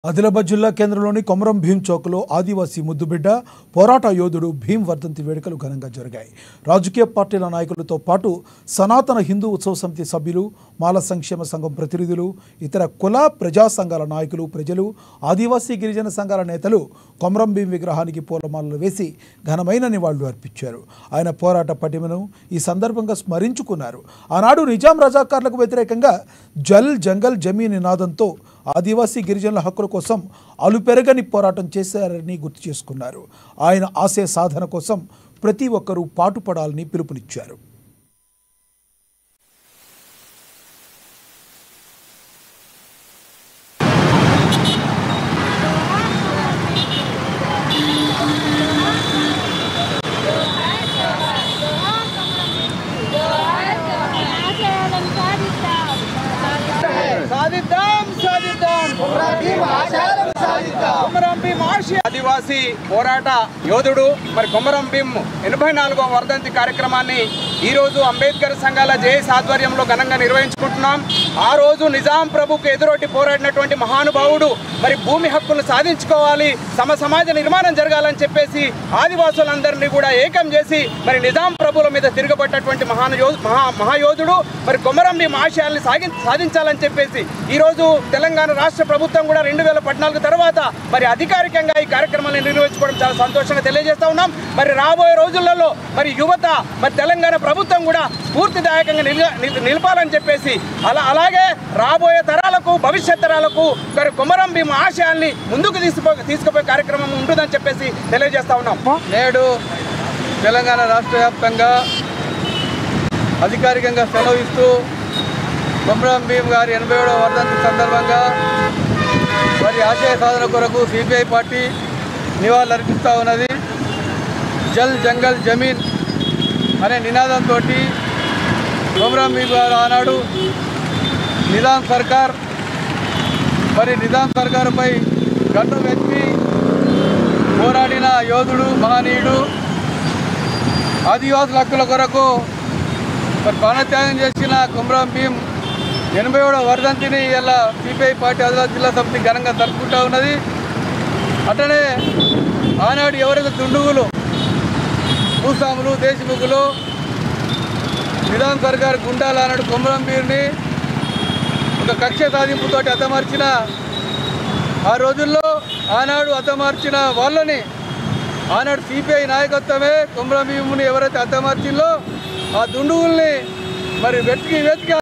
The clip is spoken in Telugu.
ఆదిలాబాద్ జిల్లా కేంద్రంలోని కొమరం భీం చౌక్లో ఆదివాసీ ముద్దుబిడ్డ పోరాట యోధుడు భీం వర్ధంతి వేడుకలు ఘనంగా జరిగాయి రాజకీయ పార్టీల నాయకులతో పాటు సనాతన హిందూ ఉత్సవ సమితి సభ్యులు మాల సంక్షేమ సంఘం ప్రతినిధులు ఇతర కుల ప్రజా సంఘాల నాయకులు ప్రజలు ఆదివాసీ గిరిజన సంఘాల నేతలు కొమరం భీం విగ్రహానికి పూలమాలలు వేసి ఘనమైన నివాళులు అర్పించారు ఆయన పోరాట పటిమను ఈ సందర్భంగా స్మరించుకున్నారు ఆనాడు నిజాం రజాకార్లకు వ్యతిరేకంగా జల్ జంగల్ జమీ నినాదంతో ఆదివాసీ గిరిజనుల హక్కుల కోసం అలుపెరగని పోరాటం చేశారని గుర్తు చేసుకున్నారు ఆయన ఆశయ సాధన కోసం ప్రతి ఒక్కరూ పాటుపడాలని పిలుపునిచ్చారు సాధిద్దాం సాధిద్దాం కొమరం భీం ఆశయ ఆదివాసీ పోరాట యోధుడు మరి కొమరం భీం ఎనభై నాలుగవ వర్ధంతి కార్యక్రమాన్ని ఈ రోజు అంబేద్కర్ సంఘాల జేఎస్ ఆధ్వర్యంలో ఘనంగా నిర్వహించుకుంటున్నాం ఆ రోజు నిజాం ప్రభుకు ఎదురొడ్డి పోరాడినటువంటి మహానుభావుడు మరి భూమి హక్కులు సాధించుకోవాలి సమ సమాజ నిర్మాణం జరగాలని చెప్పేసి ఆదివాసులందరినీ కూడా ఏకం చేసి మరి నిజాం ప్రభుల మీద తిరగబడ్డటువంటి మహాను యో- మహా మహాయోధుడు మరి కొమరం భీం ఆశయాల్ని సాగి సాధించాలని చెప్పేసి ఈ రోజు తెలంగాణ రాష్ట్ర ప్రభుత్వం కూడా రెండు వేల పద్నాలుగు తర్వాత మరి అధికారికంగా ఈ కార్యక్రమాన్ని నిర్వహించుకోవడం చాలా సంతోషంగా తెలియజేస్తా ఉన్నాం మరి రాబోయే రోజులలో మరి యువత మరి తెలంగాణ ప్రభుత్వం కూడా స్ఫూర్తిదాయకంగా నిల- నిల- నిలపాలని చెప్పేసి అలా అలాగే రాబోయే తరాలకు భవిష్యత్ తరాలకు మరి కొమరం భీం ఆశయాల్ని ముందుకు తీసుకుపో తీసుకుపోయే కార్యక్రమం ఉంటుందని చెప్పేసి తెలియజేస్తా ఉన్నాం నేడు తెలంగాణ రాష్ట్ర వ్యాప్తంగా అధికారికంగా సెలవు ఇస్తూ కొమరం భీం గారి ఎనభై ఏడవ వర్ధంతి సందర్భంగా వారి ఆశయ సాధన కొరకు సిపిఐ పార్టీ నివాళులర్పిస్తూ ఉన్నది జల్ జంగల్ జమీన్ అనే నినాదంతో కొమరం భీం గారు ఆనాడు నిజాం సర్కార్ మరి నిజాం సర్కారుపై గన్ను వెత్తి పోరాడిన యోధుడు మహనీయుడు ఆదివాసుల హక్కుల కొరకు మరి ప్రాణత్యాగం చేసిన కుమ్రం భీం ఎనభై ఏడవ వర్ధంతిని ఇలా సిపిఐ పార్టీ ఆదిలాబాద్ జిల్లా సమితి ఘనంగా జరుపుకుంటా ఉన్నది అట్లనే ఆనాడు ఎవరైతే దుండుగులు భూస్వాములు దేశముఖులు నిజాం సర్కార్ గుండాలు ఆనాడు కుమ్రం భీంని ఒక కక్ష సాధింపుతోటి హతమార్చిన ఆ రోజుల్లో ఆనాడు హతమార్చిన వాళ్ళని ఆనాడు సిపిఐ నాయకత్వమే కుమ్రం భీముని ఎవరైతే హతమార్చిందో ఆ దుండుగుల్ని మరి వెతికి వెతికి